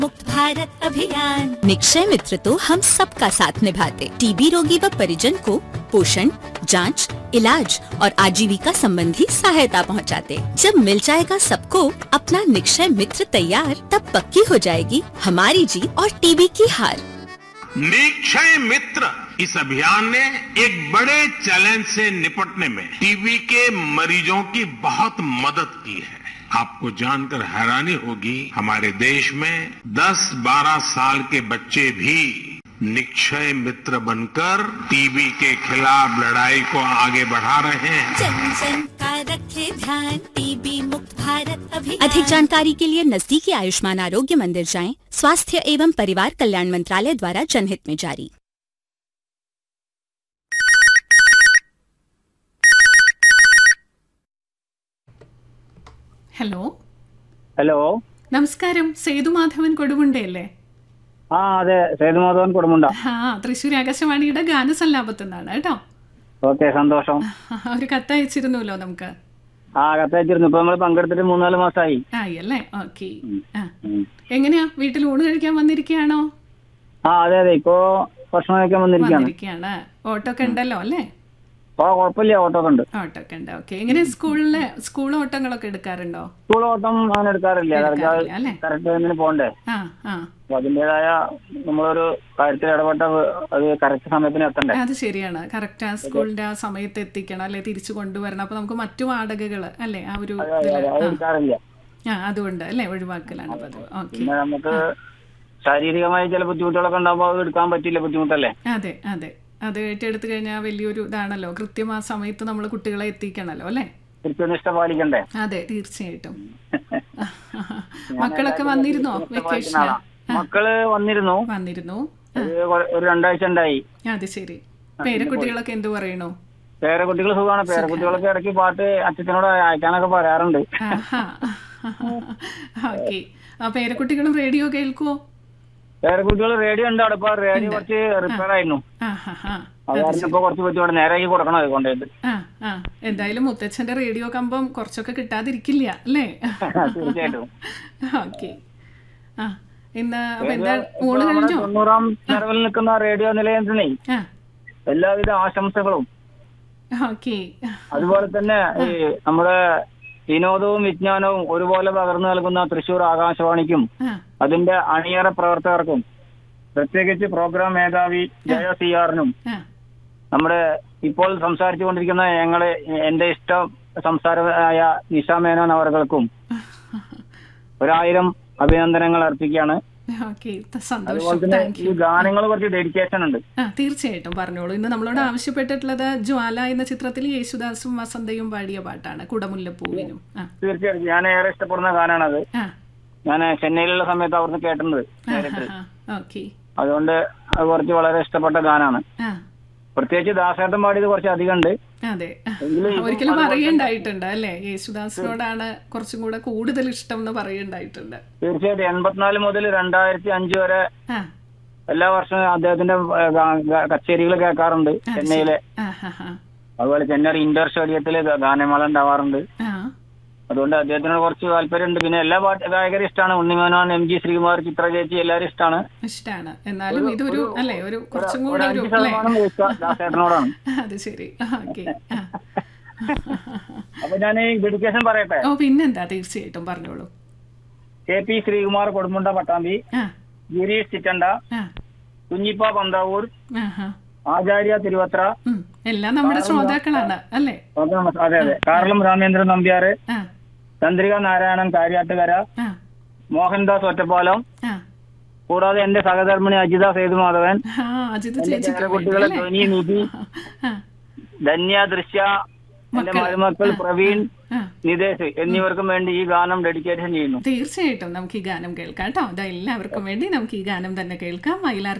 मुक्त भारत अभियान निक्षय मित्र तो हम सबका साथ निभाते टीबी रोगी व परिजन को पोषण जांच, इलाज और आजीविका संबंधी सहायता पहुंचाते। जब मिल जाएगा सबको अपना निक्षय मित्र तैयार तब पक्की हो जाएगी हमारी जीत और टीबी की हार निक्षय मित्र इस अभियान ने एक बड़े चैलेंज से निपटने में टीबी के मरीजों की बहुत मदद की है आपको जानकर हैरानी होगी हमारे देश में 10-12 साल के बच्चे भी निक्षय मित्र बनकर टीबी के खिलाफ लड़ाई को आगे बढ़ा रहे हैं जन जन का रखे ध्यान टीबी मुक्त भारत अभियान अधिक जानकारी के लिए नजदीकी आयुष्मान आरोग्य मंदिर जाएं स्वास्थ्य एवं परिवार कल्याण मंत्रालय द्वारा जनहित में जारी ഹലോ ഹലോ നമസ്കാരം സേതുമാധവൻ കൊടുമുണ്ടയല്ലേ ആ അതെ സേതുമാധവൻ കുടുംബുണ്ട ആ തൃശ്ശൂർ ആകാശവാണിയുടെ ഗാനസല്ലാപത്തു നിന്നാണ് കേട്ടോ ഓക്കെ സന്തോഷം ഒരു കത്തയച്ചിരുന്നല്ലോ നമുക്ക് ആ കത്തയച്ചിരുന്നു ഇപ്പൊ നമ്മൾ പങ്കെടുത്തിട്ട് മൂന്നാല് മാസമായി ആയി അല്ലേ ഓക്കെ ആ ഉം. എങ്ങനെയാ വീട്ടിൽ ഊണ് കഴിക്കാൻ വന്നിരിക്കുകയാണോ ആ അതെ അതെ ഇപ്പോ ഭക്ഷണം കഴിക്കാൻ വന്നിരിക്കുകയാണ് വന്നിരിക്കുകയാണ് ഓട്ടോ ഒക്കെ ഉണ്ടല്ലോ അല്ലേ ഓ കുഴപ്പമില്ല ഓട്ടോ ഒക്കെ ഉണ്ട് ഓട്ടോ ഒക്കെ ഉണ്ട് ഓക്കെ എങ്ങനെ സ്കൂളിലെ സ്കൂൾ ഓട്ടങ്ങളൊക്കെ എടുക്കാറുണ്ടോ സ്കൂൾ ഓട്ടം അങ്ങനെ എടുക്കാറില്ല എടുക്കാറില്ല, അല്ലേ? കറക്റ്റ് ടൈമിന് പോകണ്ടേ ആ ആ അപ്പൊ അതിന്റേതായ നമ്മളൊരു കാര്യത്തിൽ ഇടപെട്ട അത് കറക്റ്റ് സമയത്തിന് എത്തണ്ടേ അത് ശരിയാണ് കറക്റ്റ് ആ സ്കൂളിന്റെ ആ സമയത്ത് എത്തിക്കണം അല്ലെ തിരിച്ചു കൊണ്ടുവരണം അപ്പൊ നമുക്ക് മറ്റു വാടകകൾ അല്ലെ ആ ഒരു അതെ, ഇതില് അത് ആ, എടുക്കാറില്ല ആ അതുകൊണ്ട് അല്ലെ ഒഴിവാക്കലാണ് പതിവ് ഓക്കെ പിന്നെ നമുക്ക് ശാരീരികമായി ചില ബുദ്ധിമുട്ടുകളൊക്കെ ഉണ്ടാകുമ്പോൾ അത് എടുക്കാൻ പറ്റില്ല ബുദ്ധിമുട്ടല്ലേ അതെ അതെ അത് ഏറ്റെടുത്ത് കഴിഞ്ഞാൽ വലിയൊരു ഇതാണല്ലോ കൃത്യം ആ സമയത്ത് നമ്മൾ കുട്ടികളെ എത്തിക്കണല്ലോ അല്ലെ കൃത്യനിഷ്ഠ പാലിക്കണ്ടേ അതെ തീർച്ചയായിട്ടും മക്കളൊക്കെ വന്നിരുന്നോ വെക്കേഷന് മക്കള് വന്നിരുന്നു വന്നിരുന്നു ഒരു കൊ- ഒരു രണ്ടാഴ്ച ഉണ്ടായി അത് ശരി പേരക്കുട്ടികളൊക്കെ എന്തു പറയണു പേരക്കുട്ടികൾ സുഖമാണ് പേരക്കുട്ടികളൊക്കെ ഇടയ്ക്ക് പാട്ട് അച്ഛനോട് അയക്കാനൊക്കെ പറയാറുണ്ട് ഓക്കെ ആ പേരക്കുട്ടികളും റേഡിയോ കേൾക്കുവോ പേരക്കുട്ടികൾ റേഡിയോ ഉണ്ട് അവിടെ ഇപ്പൊ റേഡിയോ കുറച്ച് റിപ്പയർ ആയിരുന്നു ആ ഹാ ഹാ അത് കാരണം ഇപ്പൊ കുറച്ച് ബുദ്ധിമുട്ട് നേരാക്കി കൊടുക്കണം അത് കൊണ്ടുപോയിട്ട് ആ ആ എന്തായാലും മുത്തച്ഛന്റെ റേഡിയോ കമ്പം കുറച്ചൊക്കെ കിട്ടാതിരിക്കില്ല അല്ലേ തീർച്ചയായിട്ടും ഓക്കെ ആ ഇന്ന് അപ്പൊ എന്താ ഇപ്പൊ ഊണ് നമ്മുടെ കഴിഞ്ഞോ തൊണ്ണൂറാം നിലവിൽ നിൽക്കുന്ന റേഡിയോ നിലയത്തിനെ ആ എല്ലാവിധ ആശംസകളും ഓക്കെ അതുപോലെ തന്നെ ഈ നമ്മുടെ വിനോദവും വിജ്ഞാനവും ഒരുപോലെ പകർന്നു നൽകുന്ന തൃശൂർ ആകാശവാണിക്കും ആ അതിന്റെ അണിയറ പ്രവർത്തകർക്കും പ്രത്യേകിച്ച് പ്രോഗ്രാം മേധാവി ജയ സി ആറിനും ആ നമ്മുടെ ഇപ്പോൾ സംസാരിച്ചു കൊണ്ടിരിക്കുന്ന ഞങ്ങളെ എന്റെ ഇഷ്ട സംസാരമായ നിഷ മേനോൻ അവർകൾക്കും ഒരായിരം അഭിനന്ദനങ്ങൾ അർപ്പിക്കുകയാണ് ഓക്കെ അതുപോലെ സന്തോഷം തന്നെ താങ്ക് ഈ യു ഗാനങ്ങൾ കുറച്ച് ഡെഡിക്കേഷൻ ഉണ്ട് ആ തീർച്ചയായിട്ടും പറഞ്ഞോളൂ ഇന്ന് നമ്മളോട് ആവശ്യപ്പെട്ടിട്ടുള്ളത് ജ്വാല എന്ന ചിത്രത്തിൽ യേശുദാസും വസന്തയും പാടിയ പാട്ടാണ് കുടമുല്ലപ്പൂവിനും ആ തീർച്ചയായിട്ടും ഞാൻ ഏറെ ഇഷ്ടപ്പെടുന്ന ഗാനാണത് ആ ഞാൻ ചെന്നൈയിലുള്ള സമയത്ത് അവിടുന്ന് കേട്ടിട്ടുണ്ട് നേരിട്ട് ഓക്കെ അതുകൊണ്ട് അത് കുറച്ച് വളരെ ഇഷ്ടപ്പെട്ട ഗാനാണ് ആ പ്രത്യേകിച്ച് ദാസേട്ടൻ പാടിയത് കുറച്ച് അധികം ഉണ്ട് അതെ എങ്കിലും ഇതും ഒരിക്കലും പറയണ്ടായിട്ടുണ്ട് അല്ലേ യേശുദാസിനോടാണ് കുറച്ചും കൂടെ കൂടുതൽ ഇഷ്ടം എന്ന് പറയണ്ടായിട്ടുണ്ട് തീർച്ചയായിട്ടും എൺപത്തിനാല് മുതൽ രണ്ടായിരത്തി അഞ്ച് വരെ ആ എല്ലാ വർഷവും അദ്ദേഹത്തിന്റെ ഏ, ഗാ- ഗാ- കച്ചേരികൾ കേൾക്കാറുണ്ട് ചെന്നൈയിലെ ആ ഹാ ഹാ അതുപോലെ ചെന്നൈ ഇൻഡോർ സ്റ്റേഡിയത്തിൽ ഗാനമേള ഉണ്ടാവാറുണ്ട് ആ അതുകൊണ്ട് അദ്ദേഹത്തിനോട് കുറച്ച് താല്പര്യമുണ്ട് പിന്നെ എല്ലാ പാട്ട് ഗായകരും ഇഷ്ടമാണ് ഉണ്ണിമേനോൻ എം ജി ശ്രീകുമാർ ചിത്ര ചേച്ചി എല്ലാവരും ഇഷ്ടമാണ് ഇഷ്ടാണ് എന്നാലും ഇതൊരു അല്ലേ ഒരു കുറച്ചും ഒരു കൂടെ ഒരു അഞ്ച് അല്ലേ ശതമാനം ഇഷ്ടം ദാസേട്ടനോടാണ് അത് ശരി ഓക്കെ അപ്പൊ ഞാൻ ഈ ഡെഡിക്കേഷൻ പറയട്ടെ ഓ പിന്നെന്താ തീർച്ചയായിട്ടും പറഞ്ഞോളൂ കെ പി ശ്രീകുമാർ കൊടുമുണ്ട പട്ടാമ്പി ആ ഗിരീഷ് ചിറ്റണ്ട ആ കുഞ്ഞിപ്പ പന്താവൂർ ആ ഹാ ആചാര്യ തിരുവത്ര ഉം. എല്ലാം നമ്മുടെ ശ്രോതാക്കളാണ് അല്ലേ അതെ അതെ കാർളം രാമേന്ദ്രൻ നമ്പ്യാറ് ആ ചന്ദ്രിക നാരായണൻ കാര്യാട്ടുകര ആ മോഹൻദാസ് ഒറ്റപ്പാലം ആ കൂടാതെ എന്റെ സഹധർമ്മിണി അജിത സേതുമാധവൻ ആ അജിത് ചേച്ചിക്ക് വേണ്ടി കുട്ടികളെ അല്ലേ ധ്വനി നിധി ആ ധന്യ ദൃശ്യ എന്റെ മരുമക്കൾ പ്രവീൺ ആ നിതേഷ് എന്നിവർക്കും വേണ്ടി ഈ ഗാനം ഡെഡിക്കേഷൻ ചെയ്യുന്നു തീർച്ചയായിട്ടും നമുക്ക് ഈ ഗാനം കേൾക്കാം കേട്ടോ അതാ എല്ലാവർക്കും വേണ്ടി നമുക്ക് ഈ ഗാനം തന്നെ കേൾക്കാം വയലാർ